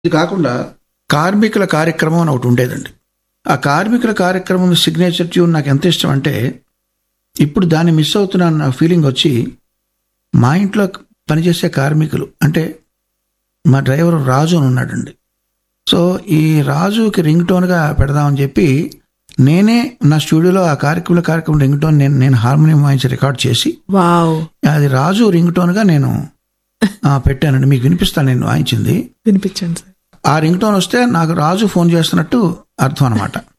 ఇది కాకుండా కార్మికుల కార్యక్రమం అని ఒకటి ఉండేదండి ఆ కార్మికుల కార్యక్రమం సిగ్నేచర్ ట్యూన్ నాకు ఎంత ఇష్టం అంటే ఇప్పుడు దాన్ని మిస్ అవుతున్నాను నా ఫీలింగ్ వచ్చి మా ఇంట్లో పనిచేసే కార్మికులు అంటే మా డ్రైవర్ రాజు అని ఉన్నాడండి సో ఈ రాజుకి రింగ్ టోన్గా పెడదామని చెప్పి నేనే నా స్టూడియోలో ఆ కార్యక్రమం కార్యక్రమం రింగ్ టోన్ నేను నేను హార్మోనియం వాయించి రికార్డ్ చేసి వావ్ అది రాజు రింగ్ టోన్గా నేను ఆ, పెట్టానండి మీకు వినిపిస్తాను నేను వాయించింది వినిపించండి సార్ ఆ రింగ్ టోన్ వస్తే నాకు రాజు ఫోన్ చేస్తున్నట్టు అర్థం అనమాట